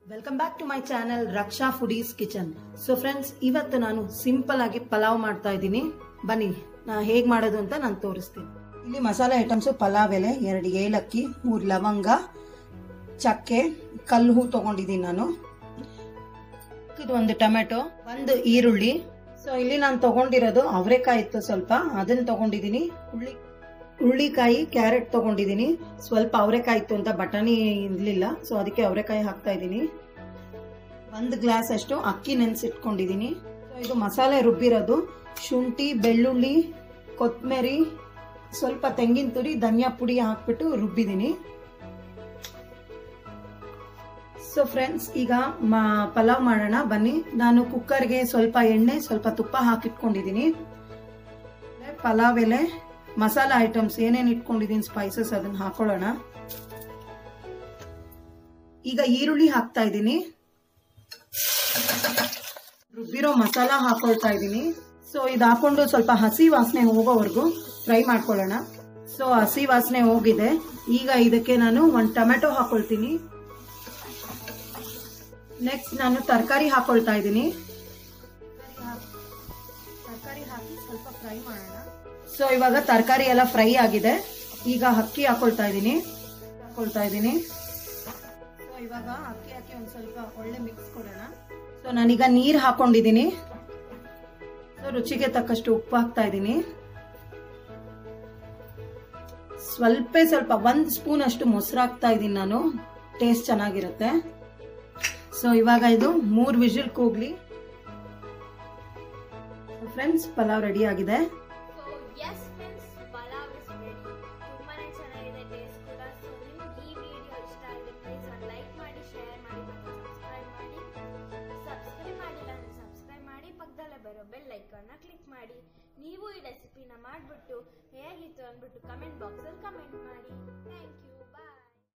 welcome back to my channel Raksha foodies kitchen so friends ಇವತ್ತು ನಾನು simple ಆಗಿ ಪಲಾವ್ ಮಾಡ್ತಾ ಇದ್ದೀನಿ ಬನ್ನಿ ನಾ ಹೇಗ್ ಮಾಡೋದು ಅಂತ ನಾನು ತೋರಿಸ್ತೀನಿ ಇಲ್ಲಿ ಮಸಾಲೆ ಐಟಮ್ಸ್ ಪಲಾವ್ ಎಲೆ ಎರಡು ಏಲಕ್ಕಿ ಮೂರು ಲವಂಗ ಚಕ್ಕೆ ಕಲ್ಲು ಹೂ ತಗೊಂಡಿದ್ದೀನಿ ನಾನು ಇದು ಒಂದು ಟೊಮೆಟೊ ಒಂದು ಈರುಳ್ಳಿ ಸೊ ಇಲ್ಲಿ ನಾನು ತಗೊಂಡಿರೋದು ಅವರೆಕಾಯಿ ಇತ್ತು ಸ್ವಲ್ಪ ಅದನ್ನ ತಗೊಂಡಿದ್ದೀನಿ ಹುಳ್ಳಿ ಹುಳ್ಳಿಕಾಯಿ ಕ್ಯಾರೆಟ್ ತಗೊಂಡಿದ್ದೀನಿ ಸ್ವಲ್ಪ ಅವರೆಕಾಯಿ ಇತ್ತು ಅಂತ ಬಟಾಣಿ ಇರ್ಲಿಲ್ಲ ಸೊ ಅದಕ್ಕೆ ಅವರೆಕಾಯಿ ಹಾಕ್ತಾ ಇದ್ದೀನಿ ಒಂದು ಗ್ಲಾಸ್ ಅಷ್ಟು ಅಕ್ಕಿ ನೆನೆಸಿಟ್ಕೊಂಡಿದ್ದೀನಿ ಸೊ ಇದು ಮಸಾಲೆ ರುಬ್ಬಿರೋದು ಶುಂಠಿ ಬೆಳ್ಳುಳ್ಳಿ ಕೊತ್ತಂಬರಿ ಸ್ವಲ್ಪ ತೆಂಗಿನ ತುರಿ ಧನಿಯಾ ಪುಡಿ ಹಾಕ್ಬಿಟ್ಟು ರುಬ್ಬಿದ್ದೀನಿ ಸೊ ಫ್ರೆಂಡ್ಸ್ ಈಗ ಮಾ ಪಲಾವ್ ಮಾಡೋಣ ಬನ್ನಿ ನಾನು ಕುಕ್ಕರ್ಗೆ ಸ್ವಲ್ಪ ಎಣ್ಣೆ ಸ್ವಲ್ಪ ತುಪ್ಪ ಹಾಕಿಟ್ಕೊಂಡಿದ್ದೀನಿ ಪಲಾವ್ ಎಲೆ ಮಸಾಲ ಐಟಮ್ಸ್ ಏನೇನು ಇಟ್ಕೊಂಡಿದ್ದೀನಿ ಸ್ಪೈಸಸ್ ಅದನ್ನ ಹಾಕೊಳ್ಳೋಣ ಈಗ ಈರುಳ್ಳಿ ಹಾಕ್ತಾ ಇದ್ದೀನಿ ರುಬ್ಬಿರೋ ಮಸಾಲ ಹಾಕೊಳ್ತಾ ಇದ್ದೀನಿ ಸೊ ಇದು ಹಾಕೊಂಡು ಸ್ವಲ್ಪ ಹಸಿ ವಾಸನೆ ಹೋಗೋವರೆಗೂ ಫ್ರೈ ಮಾಡ್ಕೊಳ್ಳೋಣ ಸೊ ಹಸಿ ವಾಸನೆ ಹೋಗಿದೆ ಈಗ ಇದಕ್ಕೆ ನಾನು ಒಂದು ಟೊಮೆಟೊ ಹಾಕೊಳ್ತೀನಿ ನೆಕ್ಸ್ಟ್ ನಾನು ತರಕಾರಿ ಹಾಕೊಳ್ತಾ ಇದ್ದೀನಿ ತರಕಾರಿ ಹಾಕಿ ಸ್ವಲ್ಪ ಫ್ರೈ ಮಾಡೋಣ ಸೊ ಇವಾಗ ತರಕಾರಿ ಎಲ್ಲ ಫ್ರೈ ಆಗಿದೆ ಈಗ ಅಕ್ಕಿ ಹಾಕೊಳ್ತಾ ಇದ್ದೀನಿ ಹಾಕೊಳ್ತಾ ಇದ್ದೀನಿ ಸೊ ಇವಾಗ ಅಕ್ಕಿ ಹಾಕಿ ಒಂದ್ ಸ್ವಲ್ಪ ಒಳ್ಳೆ ಮಿಕ್ಸ್ ಕೊಡೋಣ ಸೊ ನಾನೀಗ ನೀರ್ ಹಾಕೊಂಡಿದ್ದೀನಿ ಸೊ ರುಚಿಗೆ ತಕ್ಕಷ್ಟು ಉಪ್ಪು ಹಾಕ್ತಾ ಇದ್ದೀನಿ ಸ್ವಲ್ಪ ಸ್ವಲ್ಪ ಒಂದ್ ಸ್ಪೂನ್ ಅಷ್ಟು ಮೊಸರು ಹಾಕ್ತಾ ಇದ್ದೀನಿ ನಾನು ಟೇಸ್ಟ್ ಚೆನ್ನಾಗಿರುತ್ತೆ ಸೊ ಇವಾಗ ಇದು ಮೂರ್ ವಿಜಿಲ್ ಕೂಗ್ಲಿ ಫ್ರೆಂಡ್ಸ್ ಪಲಾವ್ ರೆಡಿ ಆಗಿದೆ so yes friends pulao is ready ತುಂಬಾನೇ ಚೆನ್ನಾಗಿದೆ ಟೇಸ್ಟ್ ಕೂಡ ಸೊ ನಿಮ್ಗೆ ಈ ವಿಡಿಯೋ ಇಷ್ಟ ಆಗಿದೆ ಪ್ಲೀಸ್ ಒಂದು ಲೈಕ್ ಮಾಡಿ ಶೇರ್ ಮಾಡಿ ಮತ್ತು ಸಬ್ಸ್ಕ್ರೈಬ್ ಮಾಡಿ ಸಬ್ಸ್ಕ್ರೈಬ್ ಮಾಡಿಲ್ಲ ಅಂದರೆ ಸಬ್ಸ್ಕ್ರೈಬ್ ಮಾಡಿ ಪಕ್ಕದಲ್ಲೇ ಬರೋ ಬೆಲ್ ಐಕಾನ್ನ ಕ್ಲಿಕ್ ಮಾಡಿ ನೀವು ಈ ರೆಸಿಪಿನ ಮಾಡಿಬಿಟ್ಟು ಹೇಗಿತ್ತು ಅಂದ್ಬಿಟ್ಟು ಕಮೆಂಟ್ ಬಾಕ್ಸಲ್ಲಿ ಕಮೆಂಟ್ ಮಾಡಿ ಥ್ಯಾಂಕ್ ಯು